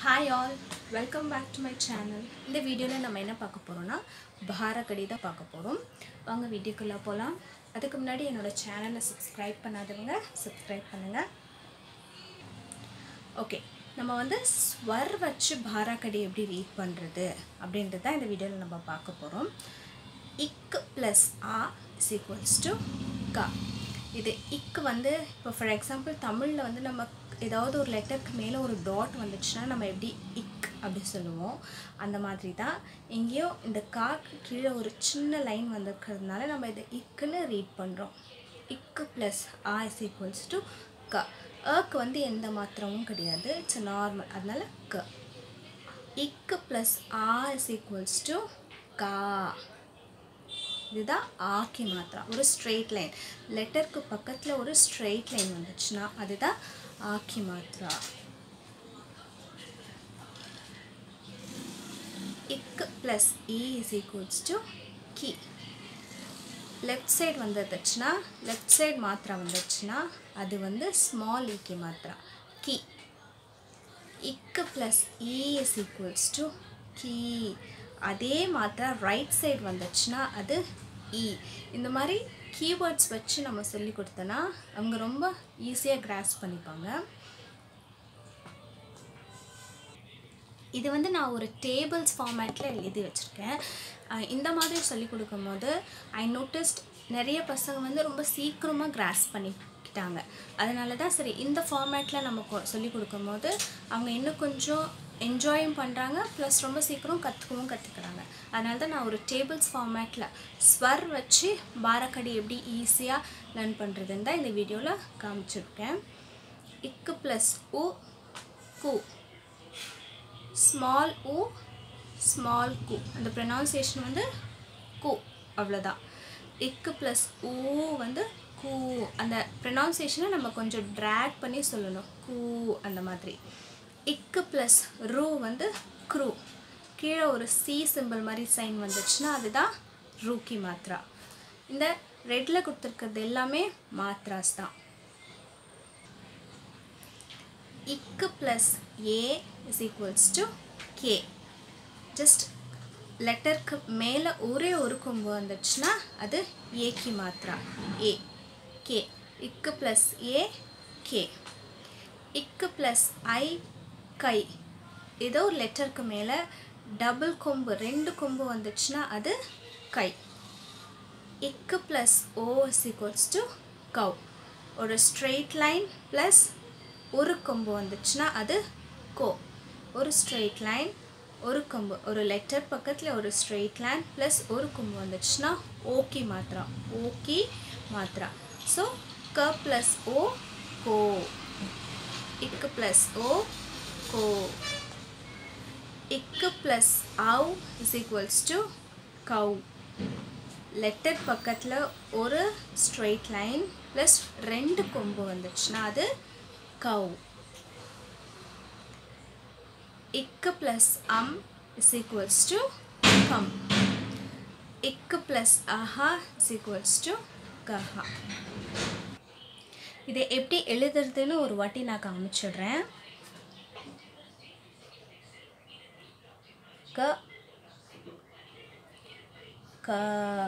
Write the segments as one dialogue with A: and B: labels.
A: hi all welcome back to my channel இந்த வீடியோவில் நம்ம என்ன பார்க்க போகிறோம்னா பாரக்கடி தான் பார்க்க போகிறோம் வாங்க வீடியோக்குள்ளே போகலாம் அதுக்கு முன்னாடி என்னோடய சேனலை சப்ஸ்கிரைப் பண்ணாதவங்க சப்ஸ்கிரைப் பண்ணுங்கள் ஓகே நம்ம வந்து ஸ்வர் வச்சு பாராக்கடி எப்படி ரீட் பண்ணுறது அப்படின்றது தான் இந்த வீடியோவில் நம்ம பார்க்க போகிறோம் இக் ப்ளஸ் ஆ இஸ் ஈக்குவல்ஸ் டு கா இது இக்கு வந்து இப்போ ஃபார் எக்ஸாம்பிள் தமிழில் வந்து நம்ம ஏதாவது ஒரு லெட்டருக்கு மேலே ஒரு டாட் வந்துச்சுன்னா நம்ம எப்படி இக் அப்படி சொல்லுவோம் அந்த மாதிரி தான் எங்கேயோ இந்த காக்கு கீழே ஒரு சின்ன லைன் வந்திருக்கிறதுனால நம்ம இதை இக்குன்னு ரீட் பண்ணுறோம் இக்கு ப்ளஸ் ஆ இஸ் ஈக்குவல்ஸ் டு க அக்கு வந்து எந்த மாத்திரமும் கிடையாது இட்ஸ் நார்மல் அதனால க இக்கு ப்ளஸ் ஆ இஸ் ஈக்குவல்ஸ் டு கா இதுதான் ஆக்கி மாத்திரா ஒரு ஸ்ட்ரெயிட் லைன் லெட்டருக்கு பக்கத்தில் ஒரு ஸ்ட்ரெயிட் லைன் வந்துச்சுன்னா அதுதான் ஆக்கி மாத்திரா இக் ப்ளஸ் இ இஸ் ஈக்குவல்ஸ் டு கி லெஃப்ட் சைடு வந்துடுச்சுன்னா லெஃப்ட் சைடு மாத்திரா வந்துச்சுன்னா அது வந்து ஸ்மால் இக்கி மாத்திரா கி இக்கு ப்ளஸ் இ இஸ் ஈக்குவல்ஸ் டு கீ அதே மாத்திரா ரைட் சைடு வந்துச்சுன்னா அது இ இந்த மாதிரி கீவேர்ட்ஸ் வச்சு நம்ம சொல்லி கொடுத்தோன்னா அவங்க ரொம்ப ஈஸியாக கிராஸ் பண்ணிப்பாங்க இது வந்து நான் ஒரு டேபிள்ஸ் ஃபார்மேட்டில் எழுதி வச்சுருக்கேன் அஹ் இந்த மாதிரி சொல்லி கொடுக்கும்போது ஐ நோட்டிஸ்ட் நிறைய பசங்க வந்து ரொம்ப சீக்கிரமாக கிராஸ் பண்ணிக்கிட்டாங்க அதனால தான் சரி இந்த ஃபார்மேட்டில் நம்ம கொ- சொல்லி கொடுக்கும்போது அவங்க இன்னும் கொஞ்சம் என்ஜாயும் பண்ணுறாங்க ப்ளஸ் ரொம்ப சீக்கிரம் கற்றுக்கவும் கற்றுக்குறாங்க அதனால தான் நான் ஒரு டேபிள்ஸ் ஃபார்மேட்டில் ஸ்வர் வச்சு பாரக்கடி எப்படி ஈஸியாக லேர்ன் பண்ணுறதுன்னு தான் இந்த வீடியோவில் காமிச்சிருக்கேன் இக்கு ப்ளஸ் உ கு ஸ்மால் உ ஸ்மால் கு அந்த ப்ரொனவுன்சியேஷன் வந்து கு அவ்வளோதான் இக்கு ப்ளஸ் ஊ வந்து கூ அந்த ப்ரொனவுன்சியேஷனை நம்ம கொஞ்சம் ட்ராக் பண்ணி சொல்லணும் கூ அந்த மாதிரி இக்கு ப்ளஸ் ரூ வந்து க்ரூ கீழே ஒரு சி சிம்பிள் மாதிரி சைன் வந்துச்சுன்னா அதுதான் ரூக்கி மாத்ரா இந்த ரெட்டில் கொடுத்துருக்கிறது எல்லாமே மாத்ராஸ் தான் இக்கு ப்ளஸ் ஏ இஸ் ஈக்குவல்ஸ் டு கே ஜஸ்ட் லெட்டருக்கு மேலே ஒரே ஒரு கொம்பு வந்துச்சுன்னா அது ஏக்கி மாத்ரா ஏ கே இக்கு ப்ளஸ் ஏ கே இக்கு ப்ளஸ் ஐ கை ஏதோ ஒரு லெட்டருக்கு மேலே டபுள் கொம்பு ரெண்டு கொம்பு வந்துச்சுன்னா அது கை இக்கு ப்ளஸ் ஓ இஸ் ஈக்குவல்ஸ் டு கவ் ஒரு ஸ்ட்ரெயிட் லைன் ப்ளஸ் ஒரு கொம்பு வந்துச்சுன்னா அது கோ ஒரு ஸ்ட்ரெயிட் லைன் ஒரு கொம்பு ஒரு லெட்டர் பக்கத்தில் ஒரு ஸ்ட்ரெயிட் லைன் ப்ளஸ் ஒரு கொம்பு வந்துச்சுன்னா ஓகி மாத்ரா ஓகி மாத்ரா ஸோ க ப்ளஸ் ஓ கோ இக்கு ப்ளஸ் ஓ கோ இக்கு ப்ளஸ் அவ் இஸ் ஈக்குவல்ஸ் டு கவ் லெட்டர் பக்கத்தில் ஒரு ஸ்ட்ரெயிட் லைன் ப்ளஸ் ரெண்டு கொம்பு வந்துச்சுன்னா அது கவ் இக்கு ப்ளஸ் அம் இஸ் ஈக்குவல்ஸ் டு கம் இக்கு ப்ளஸ் அஹா இஸ் ஈக்குவல்ஸ் டு கஹா இதை எப்படி எழுதுறதுன்னு ஒரு வாட்டி நான் காமிச்சிடுறேன் க க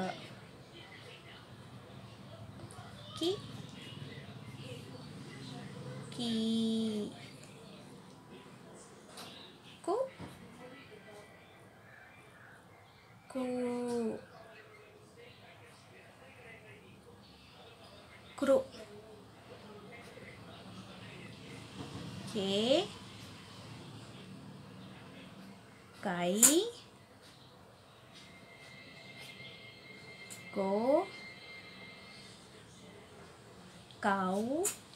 A: கி கி கு கு குரு கே கை கோ கவ்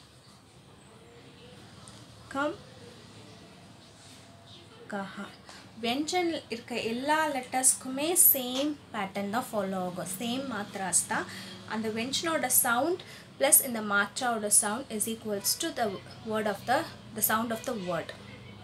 A: கம் கஹா வெஞ்சன் இருக்க எல்லா லெட்டர்ஸ்க்குமே சேம் பேட்டர்ன் தான் ஃபாலோ ஆகும் சேம் மாத்ராஸ் தான் அந்த வெஞ்சனோட சவுண்ட் ப்ளஸ் இந்த மாத்ராவோட sound is equals to the word of the the sound of the word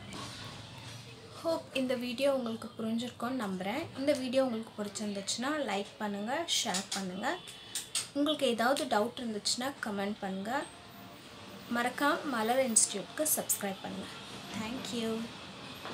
A: hope இந்த வீடியோ உங்களுக்கு புரிஞ்சிருக்கும்னு நம்புகிறேன் இந்த வீடியோ உங்களுக்கு பிடிச்சிருந்துச்சுன்னா லைக் பண்ணுங்கள் ஷேர் பண்ணுங்கள் உங்களுக்கு ஏதாவது டவுட் இருந்துச்சுன்னா கமெண்ட் பண்ணுங்கள் மறக்காம மலர் இன்ஸ்டியூட்க்கு சப்ஸ்கிரைப் பண்ணுங்கள் தேங்க்யூ